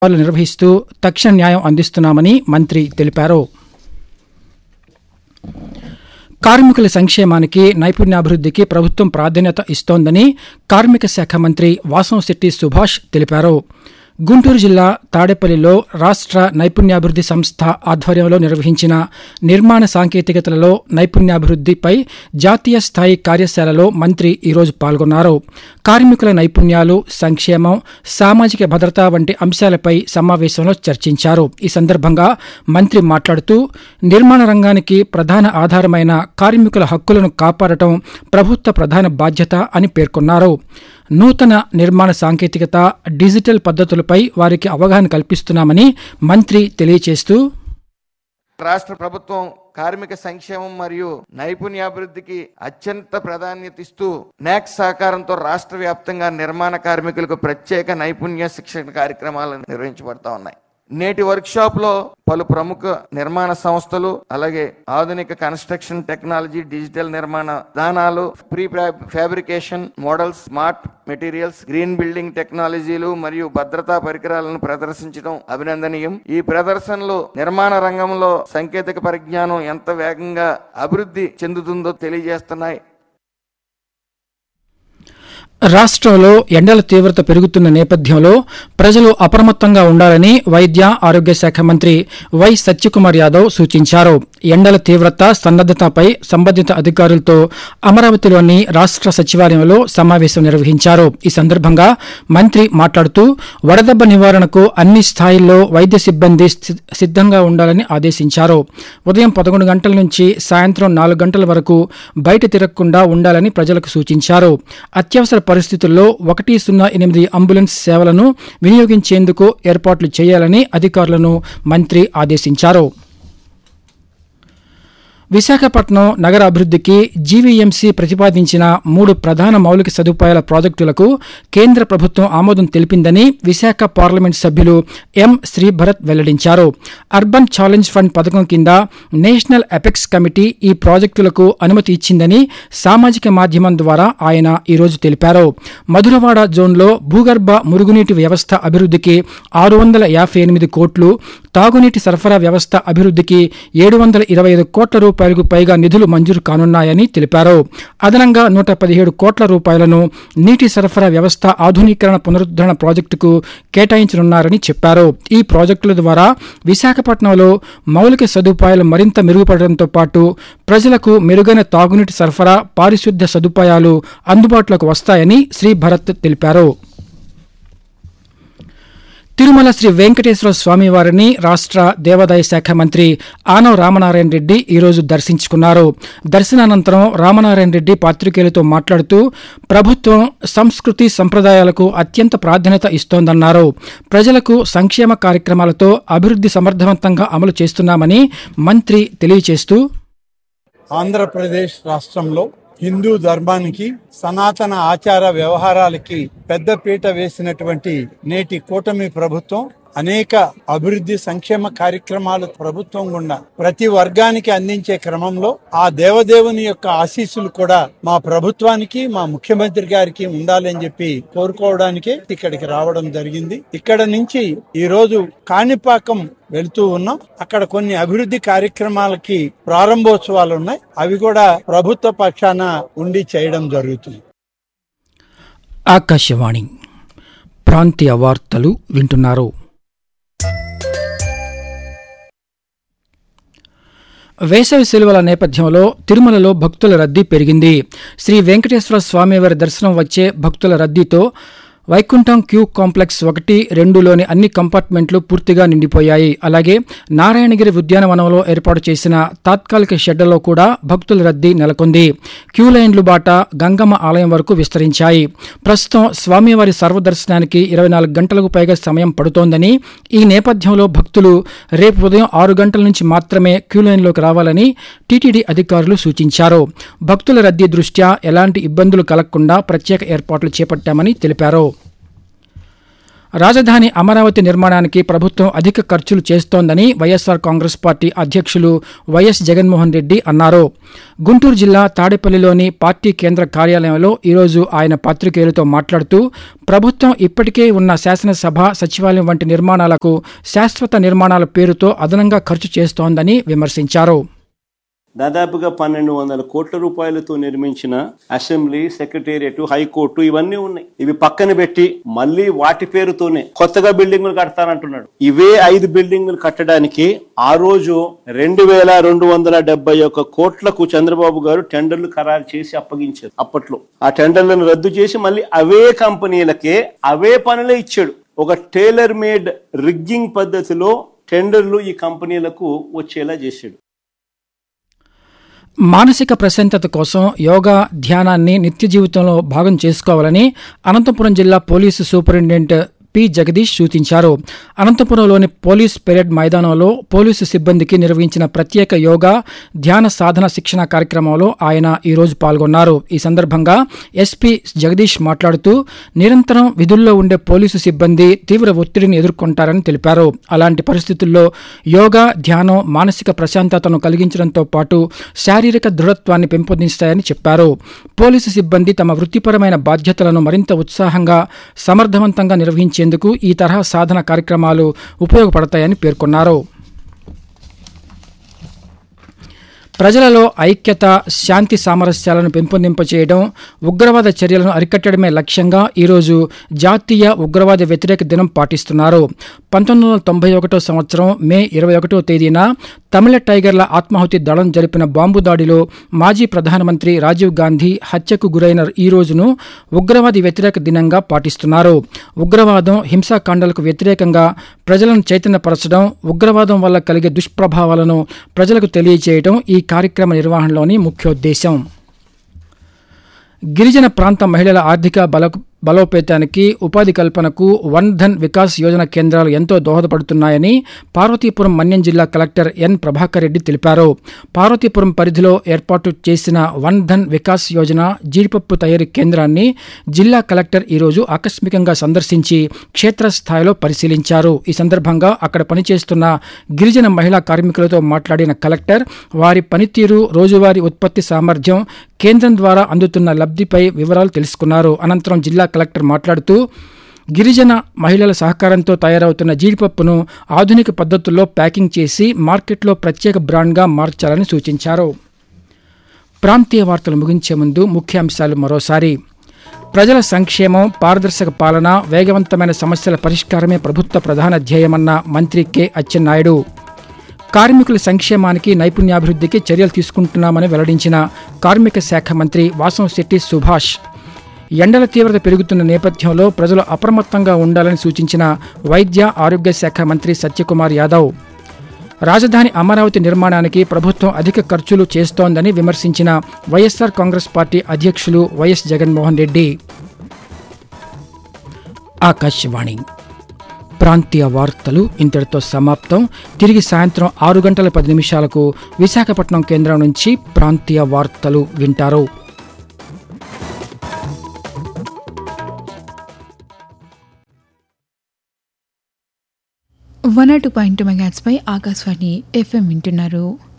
కార్యక్రమాలు నిర్వహిస్తూ తక్షణ న్యాయం అందిస్తున్నామని మంత్రి తెలిపారు కార్మికుల సంక్షేమానికి నైపుణ్యాభివృద్ధికి ప్రభుత్వం ప్రాధాన్యత ఇస్తోందని కార్మిక శాఖ మంత్రి వాసంశెట్టి సుభాష్ తెలిపారు గుంటూరు జిల్లా తాడేపల్లిలో రాష్ట్ర నైపుణ్యాభివృద్ధి సంస్థ ఆధ్వర్యంలో నిర్వహించిన నిర్మాణ సాంకేతికతలలో నైపుణ్యాభివృద్ధిపై జాతీయ స్థాయి కార్యశాలలో మంత్రి ఈరోజు పాల్గొన్నారు కార్మికుల నైపుణ్యాలు సంక్షేమం సామాజిక భద్రత వంటి అంశాలపై సమావేశంలో చర్చించారు ఈ సందర్భంగా మంత్రి మాట్లాడుతూ నిర్మాణ రంగానికి ప్రధాన ఆధారమైన కార్మికుల హక్కులను కాపాడటం ప్రభుత్వ ప్రధాన బాధ్యత అని పేర్కొన్నారు నూతన నిర్మాణ సాంకేతికత డిజిటల్ పద్ధతులపై వారికి అవగాహన కల్పిస్తున్నామని మంత్రి తెలియచేస్తూ రాష్ట్ర ప్రభుత్వం కార్మిక సంక్షేమం మరియు నైపుణ్యాభివృద్ధికి అత్యంత ప్రాధాన్యత ఇస్తూ నాక్ సహకారంతో రాష్ట్ర వ్యాప్తంగా నిర్మాణ కార్మికులకు ప్రత్యేక నైపుణ్య శిక్షణ కార్యక్రమాలు నిర్వహించబడతా ఉన్నాయి నేటి వర్క్ షాప్ లో పలు ప్రముఖ నిర్మాణ సంస్థలు అలాగే ఆధునిక కన్స్ట్రక్షన్ టెక్నాలజీ డిజిటల్ నిర్మాణ విధానాలు prefabrication models smart materials green building టెక్నాలజీలు మరియు భద్రతా పరికరాలను ప్రదర్శించడం అభినందనీయం ఈ ప్రదర్శనలు నిర్మాణ రంగంలో సాంకేతిక పరిజ్ఞానం ఎంత వేగంగా అభివృద్ధి చెందుతుందో తెలియజేస్తున్నాయి రాష్ట్రంలో ఎండల తీవ్రత పెరుగుతున్న నేపథ్యంలో ప్రజలు అప్రమత్తంగా ఉండాలని వైద్య ఆరోగ్య శాఖ మంత్రి వై సత్యకుమార్ యాదవ్ సూచించారు ఎండల తీవ్రత సన్నద్దతపై సంబంధిత అధికారులతో అమరావతిలోని రాష్ట్ర సచివాలయంలో సమావేశం నిర్వహించారు ఈ సందర్భంగా మంత్రి మాట్లాడుతూ వడదెబ్బ నివారణకు అన్ని స్థాయిల్లో వైద్య సిబ్బంది సి- సిద్ధంగా ఉండాలని ఆదేశించారు ఉదయం పదకొండు గంటల నుంచి సాయంత్రం నాలుగు గంటల వరకు బయట తిరగకుండా ఉండాలని ప్రజలకు సూచించారు అత్యవసర పరిస్థితుల్లో ఒకటి సున్నా ఎనిమిది అంబులెన్స్ సేవలను వినియోగించేందుకు ఏర్పాట్లు చేయాలని అధికారులను మంత్రి ఆదేశించారు విశాఖపట్నం నగర అభివృద్ధికి జీవీఎంసీ ప్రతిపాదించిన మూడు ప్రధాన మౌలిక సదుపాయాల ప్రాజెక్టులకు కేంద్ర ప్రభుత్వం ఆమోదం తెలిపిందని విశాఖ పార్లమెంట్ సభ్యులు ఎం శ్రీభరత్ వెల్లడించారు అర్బన్ ఛాలెంజ్ ఫండ్ పథకం కింద నేషనల్ ఎపెక్స్ కమిటీ ఈ ప్రాజెక్టులకు అనుమతి ఇచ్చిందని సామాజిక మాధ్యమం ద్వారా ఆయన ఈరోజు తెలిపారు మధురవాడ జోన్లో భూగర్భ మురుగునీటి వ్యవస్థ అభివృద్ధికి ఆరు వందల యాభై ఎనిమిది కోట్లు తాగునీటి సరఫరా వ్యవస్థ అభివృద్ధికి ఏడు వందల ఇరవై ఐదు కోట్ల రూపాయలకు పైగా నిధులు మంజూరు కానున్నాయని తెలిపారు అదనంగా నూట పదిహేడు కోట్ల రూపాయలను నీటి సరఫరా వ్యవస్థ ఆధునీకరణ పునరుద్ధరణ ప్రాజెక్టుకు కేటాయించనున్నారని చెప్పారు ఈ ప్రాజెక్టుల ద్వారా విశాఖపట్నంలో మౌలిక సదుపాయాలు మరింత మెరుగుపడడంతో పాటు ప్రజలకు మెరుగైన తాగునీటి సరఫరా పారిశుద్ధ్య సదుపాయాలు అందుబాటులోకి వస్తాయని శ్రీ భరత్ తెలిపారు తిరుమల శ్రీ వెంకటేశ్వర స్వామి వారిని రాష్ట్ర దేవాదాయ శాఖ మంత్రి ఆనవ రామనారాయణ రెడ్డి ఈరోజు దర్శించుకున్నారు దర్శనానంతరం రామనారాయణ రెడ్డి పాత్రికేయులతో మాట్లాడుతూ ప్రభుత్వం సంస్కృతి సంప్రదాయాలకు అత్యంత ప్రాధాన్యత ఇస్తోందన్నారు ప్రజలకు సంక్షేమ కార్యక్రమాలతో అభివృద్ధి సమర్థవంతంగా అమలు చేస్తున్నామని మంత్రి తెలియచేస్తూ ఆంధ్రప్రదేశ్ రాష్ట్రంలో హిందూ ధర్మానికి సనాతన ఆచార వ్యవహారాలకి పెద్దపీట వేసినటువంటి నేటి కూటమి ప్రభుత్వం అనేక అభివృద్ధి సంక్షేమ కార్యక్రమాలు ప్రభుత్వం గుండా ప్రతి వర్గానికి అందించే క్రమంలో ఆ దేవదేవుని యొక్క ఆశీస్సులు కూడా మా ప్రభుత్వానికి మా ముఖ్యమంత్రి గారికి ఉండాలని చెప్పి కోరుకోవడానికే ఇక్కడికి రావడం జరిగింది ఇక్కడ నుంచి ఈ రోజు కాణిపాకం వెళ్తూ ఉన్నాం అక్కడ కొన్ని అభివృద్ధి కార్యక్రమాలకి ప్రారంభోత్సవాలు ఉన్నాయి అవి కూడా ప్రభుత్వ పక్షాన ఉండి చేయడం జరుగుతుంది ఆకాశవాణి ప్రాంతీయ వార్తలు వింటున్నారు వేసవి సెలవుల నేపథ్యంలో తిరుమలలో భక్తుల రద్దీ పెరిగింది శ్రీ వెంకటేశ్వర స్వామివారి దర్శనం వచ్చే భక్తుల రద్దీతో వైకుంఠం క్యూ కాంప్లెక్స్ ఒకటి రెండులోని అన్ని కంపార్ట్మెంట్లు పూర్తిగా నిండిపోయాయి అలాగే నారాయణగిరి ఉద్యానవనంలో ఏర్పాటు చేసిన తాత్కాలిక షెడ్లలో కూడా భక్తుల రద్దీ నెలకొంది క్యూ లైన్లు బాట గంగమ్మ ఆలయం వరకు విస్తరించాయి ప్రస్తుతం స్వామివారి సర్వదర్శనానికి ఇరవై నాలుగు గంటలకు పైగా సమయం పడుతోందని ఈ నేపథ్యంలో భక్తులు రేపు ఉదయం ఆరు గంటల నుంచి మాత్రమే క్యూ లైన్లోకి రావాలని టీటీడీ అధికారులు సూచించారు భక్తుల రద్దీ దృష్ట్యా ఎలాంటి ఇబ్బందులు కలగకుండా ప్రత్యేక ఏర్పాట్లు చేపట్టామని తెలిపారు రాజధాని అమరావతి నిర్మాణానికి ప్రభుత్వం అధిక ఖర్చులు చేస్తోందని వైఎస్సార్ కాంగ్రెస్ పార్టీ అధ్యక్షులు వైఎస్ జగన్మోహన్ రెడ్డి అన్నారు గుంటూరు జిల్లా తాడేపల్లిలోని పార్టీ కేంద్ర కార్యాలయంలో ఈరోజు ఆయన పాత్రికేయులతో మాట్లాడుతూ ప్రభుత్వం ఇప్పటికే ఉన్న శాసనసభ సచివాలయం వంటి నిర్మాణాలకు శాశ్వత నిర్మాణాల పేరుతో అదనంగా ఖర్చు చేస్తోందని విమర్శించారు దాదాపుగా పన్నెండు వందల కోట్ల రూపాయలతో నిర్మించిన అసెంబ్లీ సెక్రటేరియట్ హైకోర్టు ఇవన్నీ ఉన్నాయి ఇవి పక్కన పెట్టి మళ్ళీ వాటి పేరుతోనే కొత్తగా బిల్డింగులు కడతానంటున్నాడు ఇవే ఐదు బిల్డింగులు కట్టడానికి ఆ రోజు రెండు వేల రెండు వందల డెబ్బై ఒక్క కోట్లకు చంద్రబాబు గారు టెండర్లు ఖరారు చేసి అప్పగించారు అప్పట్లో ఆ టెండర్లను రద్దు చేసి మళ్ళీ అవే కంపెనీలకే అవే పనులే ఇచ్చాడు ఒక టైలర్ మేడ్ రిగ్గింగ్ పద్ధతిలో టెండర్లు ఈ కంపెనీలకు వచ్చేలా చేశాడు మానసిక ప్రశాంతత కోసం యోగా ధ్యానాన్ని నిత్య జీవితంలో భాగం చేసుకోవాలని అనంతపురం జిల్లా పోలీసు సూపరింటెండెంట్ పి జగదీష్ సూచించారు అనంతపురంలోని పోలీస్ పెరేడ్ మైదానంలో పోలీసు సిబ్బందికి నిర్వహించిన ప్రత్యేక యోగా ధ్యాన సాధన శిక్షణ కార్యక్రమంలో ఆయన ఈరోజు పాల్గొన్నారు ఈ సందర్భంగా ఎస్పీ జగదీష్ మాట్లాడుతూ నిరంతరం విధుల్లో ఉండే పోలీసు సిబ్బంది తీవ్ర ఒత్తిడిని ఎదుర్కొంటారని తెలిపారు అలాంటి పరిస్థితుల్లో యోగా ధ్యానం మానసిక ప్రశాంతతను కలిగించడంతో పాటు శారీరక దృఢత్వాన్ని పెంపొందిస్తాయని చెప్పారు పోలీసు సిబ్బంది తమ వృత్తిపరమైన బాధ్యతలను మరింత ఉత్సాహంగా సమర్థవంతంగా నిర్వహించేందుకు ఈ తరహా సాధన కార్యక్రమాలు ఉపయోగపడతాయని పేర్కొన్నారు ప్రజలలో ఐక్యత శాంతి సామరస్యాలను పెంపొందింపచేయడం ఉగ్రవాద చర్యలను అరికట్టడమే లక్ష్యంగా ఈరోజు జాతీయ ఉగ్రవాద వ్యతిరేక దినం పాటిస్తున్నారు పంతొమ్మిది వందల తొంభై ఒకటో సంవత్సరం మే ఇరవై ఒకటో తేదీన తమిళ టైగర్ల ఆత్మాహుతి దళం జరిపిన బాంబు దాడిలో మాజీ ప్రధానమంత్రి రాజీవ్ గాంధీ హత్యకు గురైన ఈ రోజును ఉగ్రవాది వ్యతిరేక దినంగా పాటిస్తున్నారు ఉగ్రవాదం హింసాకాండాలకు వ్యతిరేకంగా ప్రజలను చైతన్యపరచడం ఉగ్రవాదం వల్ల కలిగే దుష్ప్రభావాలను ప్రజలకు తెలియజేయడం ఈ కార్యక్రమ నిర్వహణలోని ముఖ్యోద్దేశం గిరిజన ప్రాంత మహిళల ఆర్థిక బల బలోపేతానికి ఉపాధి కల్పనకు వన్ ధన్ వికాస్ యోజన కేంద్రాలు ఎంతో దోహదపడుతున్నాయని పార్వతీపురం మన్యం జిల్లా కలెక్టర్ ఎన్ ప్రభాకర్ రెడ్డి తెలిపారు పార్వతీపురం పరిధిలో ఏర్పాటు చేసిన వన్ ధన్ వికాస్ యోజన జీడిపప్పు తయారీ కేంద్రాన్ని జిల్లా కలెక్టర్ ఈరోజు ఆకస్మికంగా సందర్శించి క్షేత్రస్థాయిలో పరిశీలించారు ఈ సందర్భంగా అక్కడ పనిచేస్తున్న గిరిజన మహిళా కార్మికులతో మాట్లాడిన కలెక్టర్ వారి పనితీరు రోజువారీ ఉత్పత్తి సామర్థ్యం కేంద్రం ద్వారా అందుతున్న లబ్ధిపై వివరాలు తెలుసుకున్నారు అనంతరం జిల్లా కలెక్టర్ మాట్లాడుతూ గిరిజన మహిళల సహకారంతో తయారవుతున్న జీడిపప్పును ఆధునిక పద్ధతుల్లో ప్యాకింగ్ చేసి మార్కెట్లో ప్రత్యేక బ్రాండ్గా మార్చాలని సూచించారు ప్రాంతీయ వార్తలు ముగించే ముందు ముఖ్యాంశాలు మరోసారి ప్రజల సంక్షేమం పారదర్శక పాలన వేగవంతమైన సమస్యల పరిష్కారమే ప్రభుత్వ ప్రధాన ధ్యేయమన్న మంత్రి కె అచ్చెన్నాయుడు కార్మికుల సంక్షేమానికి నైపుణ్యాభివృద్ధికి చర్యలు తీసుకుంటున్నామని వెల్లడించిన కార్మిక శాఖ మంత్రి వాసంశెట్టి సుభాష్ ఎండల తీవ్రత పెరుగుతున్న నేపథ్యంలో ప్రజలు అప్రమత్తంగా ఉండాలని సూచించిన వైద్య ఆరోగ్య శాఖ మంత్రి సత్యకుమార్ యాదవ్ రాజధాని అమరావతి నిర్మాణానికి ప్రభుత్వం అధిక ఖర్చులు చేస్తోందని విమర్శించిన వైఎస్సార్ కాంగ్రెస్ పార్టీ అధ్యక్షులు వైఎస్ జగన్మోహన్ రెడ్డి ఆకాశవాణి ప్రాంతీయ వార్తలు ఇంతటితో సమాప్తం తిరిగి సాయంత్రం ఆరు గంటల పది నిమిషాలకు విశాఖపట్నం కేంద్రం నుంచి ప్రాంతీయ వార్తలు వింటారు వన్ టూ పాయింట్ మెగాట్స్పై ఆకాశవాణి ఎఫ్ఎం వింటున్నారు